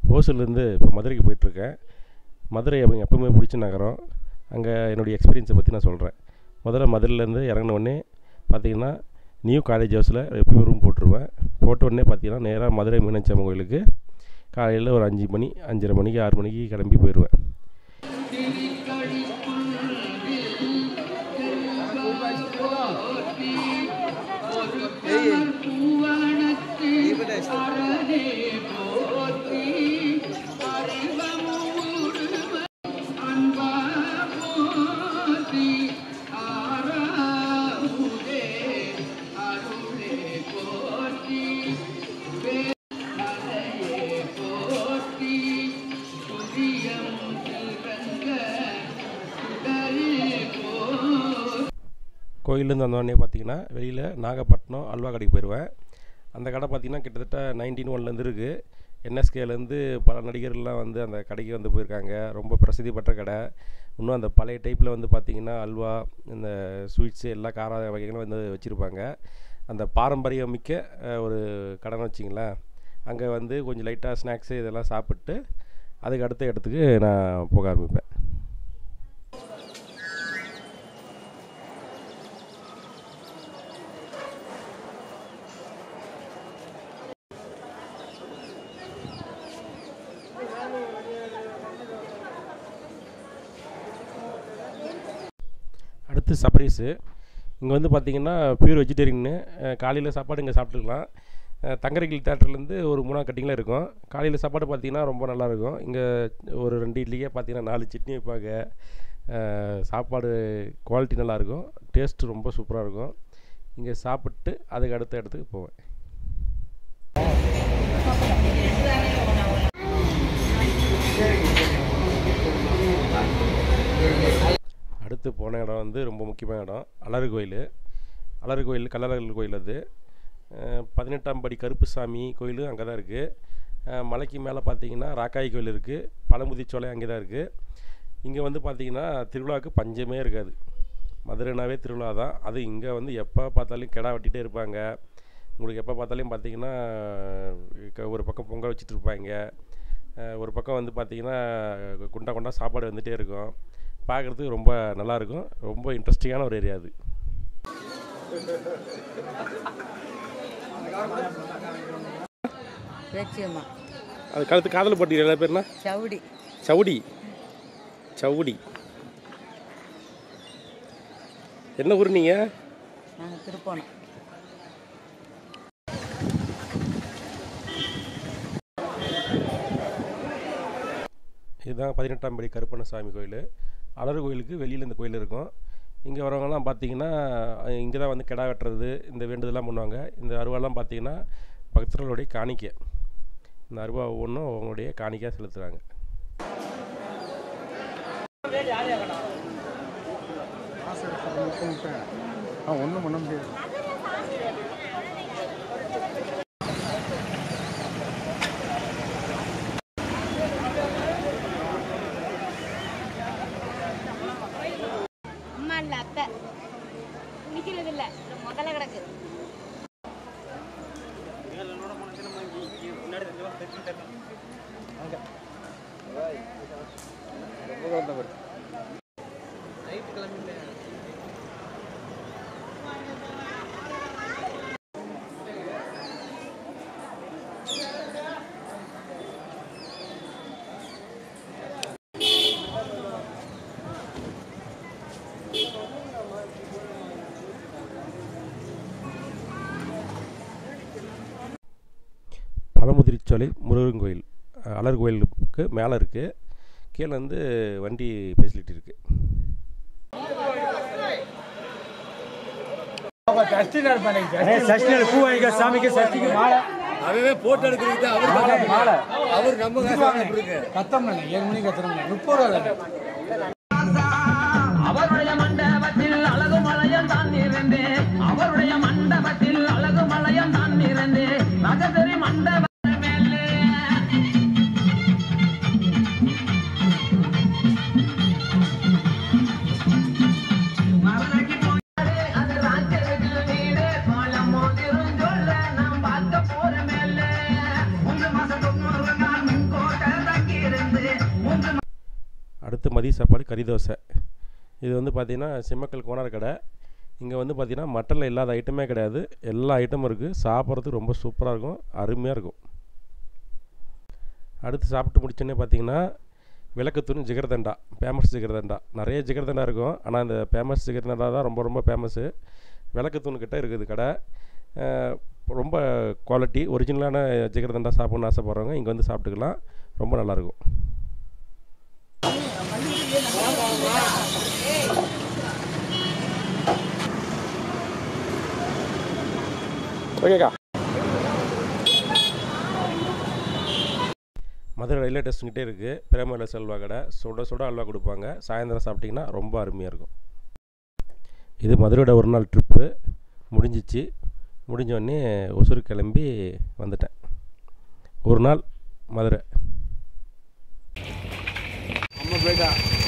ஓசூர்லேருந்து இப்போ மதுரைக்கு போயிட்டுருக்கேன் மதுரை அவங்க எப்பவுமே பிடிச்ச நகரம் அங்கே என்னுடைய எக்ஸ்பீரியன்ஸை பற்றி நான் சொல்கிறேன் முதல்ல மதுரையிலேருந்து இறங்கின உடனே பார்த்தீங்கன்னா நியூ காலேஜ் ஹவுஸில் எப்பயும் ரூம் போட்டுருவேன் போட்ட உடனே பார்த்தீங்கன்னா நேராக மதுரை மீனாட்சி அம்மன் கோயிலுக்கு காலையில் ஒரு அஞ்சு மணி அஞ்சரை மணிக்கு ஆறு மணிக்கு கிளம்பி போயிடுவேன் கோயிலேருந்து வந்தோடனே பார்த்தீங்கன்னா வெளியில் நாகப்பட்டினம் அல்வா கடைக்கு போயிடுவேன் அந்த கடை பார்த்தீங்கன்னா கிட்டத்தட்ட நைன்டீன் ஒன்லேருந்து இருக்குது என்எஸ்கேலேருந்து பல நடிகர்கள்லாம் வந்து அந்த கடைக்கு வந்து போயிருக்காங்க ரொம்ப பிரசித்தி பெற்ற கடை இன்னும் அந்த பழைய டைப்பில் வந்து பார்த்திங்கன்னா அல்வா இந்த ஸ்வீட்ஸு எல்லா கார வகைகளும் வந்து வச்சுருப்பாங்க அந்த பாரம்பரியம் மிக்க அஹ், ஒரு கடைன்னு வச்சிங்களேன் அங்கே வந்து கொஞ்சம் லைட்டாக ஸ்நாக்ஸு இதெல்லாம் சாப்பிட்டு அதுக்கு அடுத்த இடத்துக்கு நான் போக ஆரம்பிப்பேன் அடுத்து சப்ரைஸு இங்கே வந்து பார்த்தீங்கன்னா பியூர் வெஜிடேரியன்னு காலையில் சாப்பாடு இங்கே சாப்பிட்டுக்கலாம் அஹ், தங்கரகில் தேட்டர்லேருந்து ஒரு மூணா கட்டிங்கில் இருக்கும் காலையில் சாப்பாடு பார்த்தீங்கன்னா ரொம்ப நல்லாயிருக்கும் இங்கே ஒரு ரெண்டு இட்லிக்கே பார்த்தீங்கன்னா நாலு சட்னி வைப்பாங்க அஹ், சாப்பாடு குவாலிட்டி நல்லாயிருக்கும் டேஸ்ட்டு ரொம்ப சூப்பராக இருக்கும் இங்கே சாப்பிட்டு அதுக்கு அடுத்த இடத்துக்கு போவேன் அடுத்து போன இடம் வந்து ரொம்ப முக்கியமான இடம் அலறு கோயில் அலறு கோயில் கல்லழகர் கோயில் அது அஹ், பதினெட்டாம் படி கருப்புசாமி கோயில் அங்கே தான் இருக்குது மலைக்கு மேலே பார்த்தீங்கன்னா ராக்காய் கோயில் இருக்குது பழமுதிர்ச்சோலை அங்கே தான் இருக்குது இங்கே வந்து பார்த்தீங்கன்னா திருவிழாவுக்கு பஞ்சமே இருக்காது மதுரைனாவே திருவிழா தான் அது இங்கே வந்து எப்போ பார்த்தாலும் கிடா வெட்டிகிட்டே இருப்பாங்க உங்களுக்கு எப்போ பார்த்தாலும் பார்த்தீங்கன்னா க- ஒரு பக்கம் பொங்கல் வச்சுட்டு இருப்பாங்க அஹ், ஒரு பக்கம் வந்து பார்த்தீங்கன்னா குண்டா குண்டா சாப்பாடு வந்துகிட்டே இருக்கும் பார்க்குறதுக்கு ரொம்ப நல்லாயிருக்கும் ரொம்ப இன்ட்ரெஸ்டிங்கான ஒரு ஏரியா அது பேச்சியம்மா அது கழுத்து காதல் போட்டி எல்லா பேர்னா சவுடி சவுடி சவுடி என்ன ஊர் நீங்கள் நாங்கள் திருப்போணம் இதுதான் பதினெட்டாம் படி கருப்பண்ணசாமி கோயில் அலறு கோயிலுக்கு வெளியில் இந்த கோயில் இருக்கும் இங்கே வரவங்கலாம் பார்த்தீங்கன்னா இங்கே தான் வந்து கிடா வெட்டுறது இந்த வேண்டுதலாம் பண்ணுவாங்க இந்த அருவாலாம் பார்த்தீங்கன்னா பக்தர்களுடைய காணிக்கை இந்த அருவா ஒவ்வொன்றும் அவங்களுடைய காணிக்கையாக செலுத்துகிறாங்க ஒன்றும் பண்ண முடியாது அம்மா இல்ல அத்தை குளிக்கிறது இல்ல முதல்ல கிடக்கு பழமுதிர்ச்சோலை முருகன் கோயில் அஹ், அலர் கோயிலுக்கு மேலே இருக்குது கீழே வந்து வண்டி ஃபெசிலிட்டி இருக்குது சஷ்டியில் பூ வாங்கிக்க சாமிக்கு சஷ்டிக்கு மாலை அவன் போட்டோ எடுக்கிறதுக்கு தான் அவர் மாலை மாலை அவர் நம்ம காசு வாங்கிட்டு கத்தம் ஏழு மணிக்கு கத்துறோம் முப்பது ரூபா தான். அவருடைய மண்டபத்தில் அழகு மலையம் தான் இருந்து அவருடைய மண்டபத்தில் அழகு மலையம் தான் இருந்து நகசரி மண்டப மேலே மரணக்கு போய் அது ராஜ்யத்தில் வீடு கோலம் மோதிரும் சொல்ல நாம் பார்க்க போற மேலே மூன்று மாசம் தொண்ணூறு நாள் முன்கோட்டை அடுத்து மதிய சாப்பாடு கறி தோசை இது வந்து பார்த்திங்கன்னா சிம்மக்கல் கோனார் கடை இங்கே வந்து பார்த்திங்கன்னா மட்டனில் இல்லாத ஐட்டமே கிடையாது எல்லா ஐட்டமும் இருக்குது சாப்பிட்றதுக்கு ரொம்ப சூப்பராக இருக்கும் அருமையாக இருக்கும் அடுத்து சாப்பிட்டு முடிச்சோன்னே பார்த்தீங்கன்னா விளக்குத்தூண் ஜிகர்தண்டா ஃபேமஸ் ஜிகர்தண்டா நிறைய ஜிகர்தண்டா இருக்கும் ஆனால் இந்த ஃபேமஸ் ஜிகர்தண்டா தான் ரொம்ப ரொம்ப ஃபேமஸ்ஸு விளக்குத்தூண் கிட்ட இருக்குது கடை அஹ் ரொம்ப குவாலிட்டி ஒரிஜினலான ஜிகர்தண்டா சாப்பிட்ணுன்னு ஆசைப்பட்றவங்க இங்கே வந்து சாப்பிட்டுக்கலாம் ரொம்ப நல்லாயிருக்கும் ஓகேக்கா மதுரை ரயில்வே ஸ்டேஷன்கிட்டே இருக்குது பிரேமல செல்வா கடை சுட சுட அல்வா கொடுப்பாங்க சாயந்தரம் சாப்பிட்டிங்கன்னா ரொம்ப அருமையாக இருக்கும் இது மதுரையோட ஒரு நாள் ட்ரிப்பு முடிஞ்சிச்சு முடிஞ்ச உடனே ஒசூர் கிளம்பி வந்துட்டேன் ஒரு நாள் மதுரை அம்மா போயிட்டா